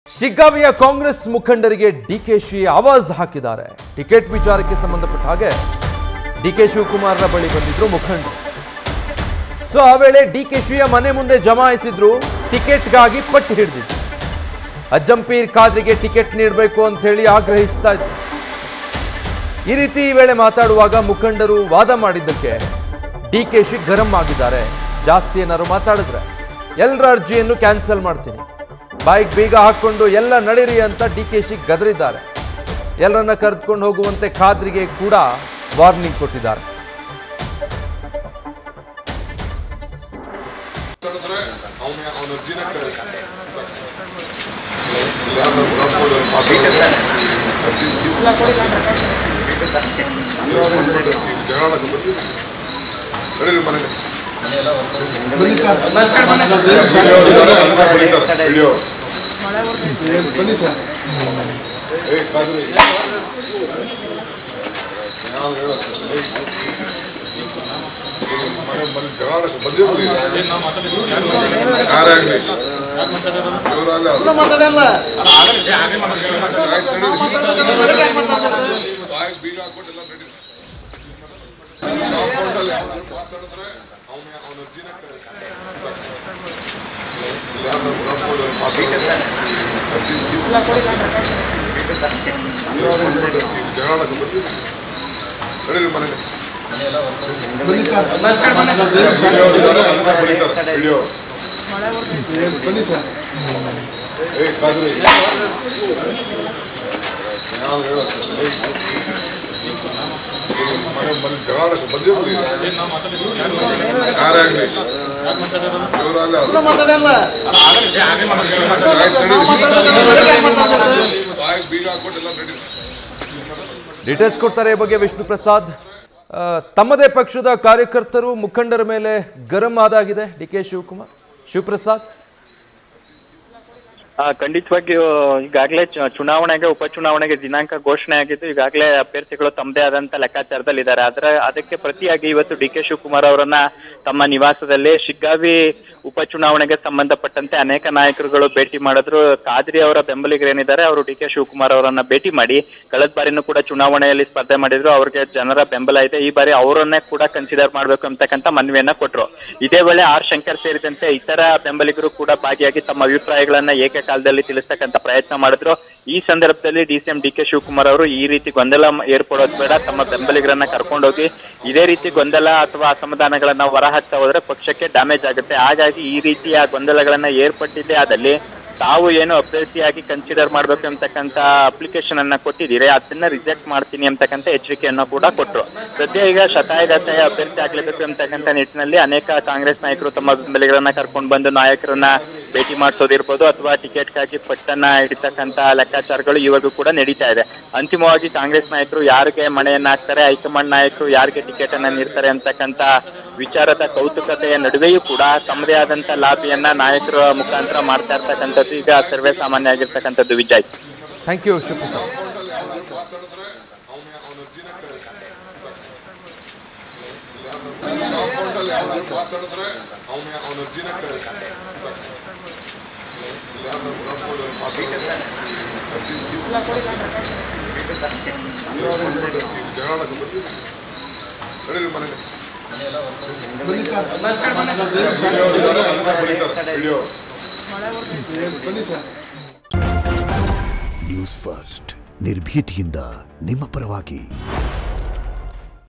ಶಿಗ್ಗಾವಿಯ ಕಾಂಗ್ರೆಸ್ ಮುಖಂಡರಿಗೆ ಡಿಕೆಶಿ ಆವಾಜ್ ಹಾಕಿದ್ದಾರೆ ಟಿಕೆಟ್ ವಿಚಾರಕ್ಕೆ ಸಂಬಂಧಪಟ್ಟ ಹಾಗೆ ಡಿಕೆ ಶಿವಕುಮಾರ್ರ ಬಳಿ ಬಂದಿದ್ರು ಮುಖಂಡರು ಸೊ ಆ ವೇಳೆ ಡಿಕೆಶಿಯ ಮನೆ ಮುಂದೆ ಜಮಾಯಿಸಿದ್ರು ಟಿಕೆಟ್ಗಾಗಿ ಪಟ್ಟು ಹಿಡಿದಿದ್ರು ಅಜ್ಜಂಪೀರ್ ಖಾದ್ರಿಗೆ ಟಿಕೆಟ್ ನೀಡಬೇಕು ಅಂತ ಹೇಳಿ ಆಗ್ರಹಿಸ್ತಾ ಇದ್ರು ಈ ರೀತಿ ಈ ವೇಳೆ ಮಾತಾಡುವಾಗ ಮುಖಂಡರು ವಾದ ಮಾಡಿದ್ದಕ್ಕೆ ಡಿಕೆಶಿ ಗರಂ ಆಗಿದ್ದಾರೆ ಜಾಸ್ತಿ ಏನಾದ್ರು ಮಾತಾಡಿದ್ರೆ ಎಲ್ಲರ ಅರ್ಜಿಯನ್ನು ಕ್ಯಾನ್ಸಲ್ ಮಾಡ್ತೀನಿ ಬೈಕ್ ಬೀಗ ಹಾಕೊಂಡು ಎಲ್ಲ ನಡೀರಿ ಅಂತ ಡಿಕೆಶಿ ಗದರಿದ್ದಾರೆ ಎಲ್ಲರನ್ನ ಕರೆದುಕೊಂಡು ಹೋಗುವಂತೆ ಖಾದ್ರಿಗೆ ಕೂಡ ವಾರ್ನಿಂಗ್ ಕೊಟ್ಟಿದ್ದಾರೆ ಹೇಳಿದ್ರೆ ಅವನ ಅವನ ಅರ್ಜಿನ ಜಗಳ ನಡೀರಿ ಮನೆಗೆ ವಿಡಿಯೋ ಬನ್ನಿ ಸರ್ ಏ ಕಾದ್ರಿ ನಾವು ಹೇಳೋದು ಮನೆ ಮನೆ ಜಗಳ ಬಂದೇ ಬರೀ ಯಾರೇ ಆಗಲಿ ಇವರಲ್ಲ ಅವ್ರು. ಮಾತಾಡಲ್ಲ ಆಯ್ತು, ನಡೀರಿ. ಬಾಯಿಗೆ ಬೀಗ ಹಾಕ್ಬಿಟ್ಟು ಎಲ್ಲ ನಡೀರಿ. ಕಾಂಪೌಂಡಲ್ಲಿ ಯಾರಾದ್ರು ಮಾತಾಡಿದ್ರೆ ಅವ್ನ ಅವನ ಅರ್ಜಿನ ಯಾರು ಕಾಂಪೌಂಡಲ್ಲಿ ಮಾತಾಡಿದ್ರೆ ಜಗಳ ಬಂದಿರಿ ನಡೀರಿ ಮನೆಗೆ ಬನ್ನಿ ಸರ್ ವಿಡಿಯೋ ಬನ್ನಿ ಸರ್ ಏ ಕಾದ್ರಿ ನಾವು ಹೇಳೋದು ಮನೆ ಮನೆ ಜಗಳ ಬಂದೇ ಬರೀ ಯಾರೇ ಆಗಲಿ ಇವರಲ್ಲ ಅವ್ರು. ಮಾತಾಡಲ್ಲ ಆಯ್ತು, ನಡೀರಿ. ಬಾಯಿಗೆ ಬೀಗ ಹಾಕ್ಬಿಟ್ಟು ಎಲ್ಲ ನಡೀರಿ ಡೀಟೇಲ್ಸ್ ಕೊಡ್ತಾರೆ ಈ ಬಗ್ಗೆ ವಿಷ್ಣು ಪ್ರಸಾದ್ ಆ, ತಮ್ಮದೇ ಪಕ್ಷದ ಕಾರ್ಯಕರ್ತರು ಮುಖಂಡರ ಮೇಲೆ ಗರಂ ಆದಾಗಿದೆ ಡಿ ಕೆ ಶಿವಕುಮಾರ್ ಶಿವಪ್ರಸಾದ್ ಆ, ಖಂಡಿತವಾಗಿಯೂ ಈಗಾಗಲೇ ಚುನಾವಣೆಗೆ ಉಪಚುನಾವಣೆಗೆ ದಿನಾಂಕ ಘೋಷಣೆ ಆಗಿದ್ದು ಈಗಾಗಲೇ ಅಭ್ಯರ್ಥಿಗಳು ತಮ್ಮದೇ ಆದಂತ ಲೆಕ್ಕಾಚಾರದಲ್ಲಿದ್ದಾರೆ ಅದರ ಅದಕ್ಕೆ ಪ್ರತಿಯಾಗಿ ಇವತ್ತು ಡಿ ಕೆ ಶಿವಕುಮಾರ್ ಅವರನ್ನ ತಮ್ಮ ನಿವಾಸದಲ್ಲಿ ಶಿಗ್ಗಾವಿ ಉಪಚುನಾವಣೆಗೆ ಸಂಬಂಧಪಟ್ಟಂತೆ ಅನೇಕ ನಾಯಕರುಗಳು ಭೇಟಿ ಮಾಡಿದ್ರು ಖಾದ್ರಿ ಅವರ ಬೆಂಬಲಿಗರೇನಿದ್ದಾರೆ ಅವರು ಡಿ ಕೆ ಶಿವಕುಮಾರ್ ಅವರನ್ನ ಭೇಟಿ ಮಾಡಿ ಕಳೆದ ಬಾರಿನೂ ಕೂಡ ಚುನಾವಣೆಯಲ್ಲಿ ಸ್ಪರ್ಧೆ ಮಾಡಿದ್ರು ಅವ್ರಿಗೆ ಜನರ ಬೆಂಬಲ ಇದೆ ಈ ಬಾರಿ ಅವರನ್ನೇ ಕೂಡ ಕನ್ಸಿಡರ್ ಮಾಡಬೇಕು ಅಂತಕ್ಕಂಥ ಮನವಿಯನ್ನ ಕೊಟ್ಟರು ಇದೇ ವೇಳೆ ಆರ್ ಶಂಕರ್ ಸೇರಿದಂತೆ ಇತರ ಬೆಂಬಲಿಗರು ಕೂಡ ಭಾಗಿಯಾಗಿ ತಮ್ಮ ಅಭಿಪ್ರಾಯಗಳನ್ನ ಏಕಕಾಲದಲ್ಲಿ ತಿಳಿಸ್ತಕ್ಕಂಥ ಪ್ರಯತ್ನ ಮಾಡಿದ್ರು ಈ ಸಂದರ್ಭದಲ್ಲಿ D C M D K Shivakumar ಅವರು ಈ ರೀತಿ ಗೊಂದಲ ಏರ್ಪಡೋದು ಬೇಡ ತಮ್ಮ ಬೆಂಬಲಿಗರನ್ನ ಕರ್ಕೊಂಡೋಗಿ ಇದೇ ರೀತಿ ಗೊಂದಲ ಅಥವಾ ಅಸಮಾಧಾನಗಳನ್ನ ಹೊರಹಾಕ್ತಾ ಹೋದ್ರೆ ಪಕ್ಷಕ್ಕೆ ಡ್ಯಾಮೇಜ್ ಆಗುತ್ತೆ ಹಾಗಾಗಿ ಈ ರೀತಿಯ ಗೊಂದಲಗಳನ್ನ ಏರ್ಪಟ್ಟಿದ್ದೇ ಆದಲ್ಲಿ ತಾವು ಏನು ಅಭ್ಯರ್ಥಿಯಾಗಿ ಕನ್ಸಿಡರ್ ಮಾಡಬೇಕು ಅಂತಕ್ಕಂಥ ಅಪ್ಲಿಕೇಶನ್ ಅನ್ನ ಕೊಟ್ಟಿದ್ದೀರಿ ಅದನ್ನ ರಿಜೆಕ್ಟ್ ಮಾಡ್ತೀನಿ ಅಂತಕ್ಕಂಥ ಎಚ್ಚರಿಕೆಯನ್ನು ಕೂಡ ಕೊಟ್ಟರು ಸದ್ಯ ಈಗ ಶತಾಯಗತಾಯ ಅಭ್ಯರ್ಥಿ ಆಗ್ಲೇಬೇಕು ಅಂತಕ್ಕಂಥ ನಿಟ್ಟಿನಲ್ಲಿ ಅನೇಕ ಕಾಂಗ್ರೆಸ್ ನಾಯಕರು ತಮ್ಮ ಬೆಂಬಲಿಗರನ್ನ ಕರ್ಕೊಂಡು ಬಂದು ನಾಯಕರನ್ನ ಭೇಟಿ ಮಾಡಿಸೋದಿರ್ಬೋದು ಅಥವಾ ಟಿಕೆಟ್ಗಾಗಿ ಪಟ್ಟನ್ನ ಹಿಡಿತಕ್ಕಂಥ ಲೆಕ್ಕಾಚಾರಗಳು ಇವಾಗೂ ಕೂಡ ನಡೀತಾ ಇದೆ ಅಂತಿಮವಾಗಿ ಕಾಂಗ್ರೆಸ್ ನಾಯಕರು ಯಾರಿಗೆ ಮಣೆಯನ್ನ ಹಾಕ್ತಾರೆ ಹೈಕಮಾಂಡ್ ನಾಯಕರು ಯಾರಿಗೆ ಟಿಕೆಟ್ ಅನ್ನ ನೀಡ್ತಾರೆ ಅಂತಕ್ಕಂಥ ವಿಚಾರದ ಕೌತುಕತೆಯ ನಡುವೆಯೂ ಕೂಡ ತಮ್ಮದೇ ಆದಂತ ಲಾಬಿಯನ್ನ ನಾಯಕರ ಮುಖಾಂತರ ಮಾಡ್ತಾ ಇರ್ತಕ್ಕಂಥದ್ದು ಈಗ ಸರ್ವೇ ಸಾಮಾನ್ಯ ಆಗಿರ್ತಕ್ಕಂಥದ್ದು ವಿಜಯ್ ಥ್ಯಾಂಕ್ ಯು ಶಿವಪ್ರಸಾದ್ ಮಾತಾಡಿದ್ರೆ ಅವನ ಅವನ ಅರ್ಜಿನ ಕಾಂಪೌಂಡಲ್ಲಿ ಯಾರಾದ್ರು ಮಾತಾಡಿದ್ರೆ ಅವನ ಅವನ ಅರ್ಜಿನ ಯಾರು ಕಾಂಪೌಂಡಲ್ಲಿ ಮಾತಾಡಿದ್ರೆ ಜಗಳ ಬಂದಿರಿ ನಡೀರಿ ಮನೆಗೆ ಬನ್ನಿ ಸರ್ ವಿಡಿಯೋ ಬನ್ನಿ ಸರ್ ನ್ಯೂಸ್ ಫಸ್ಟ್ ನಿರ್ಭೀತಿಯಿಂದ ನಿಮ್ಮ ಪರವಾಗಿ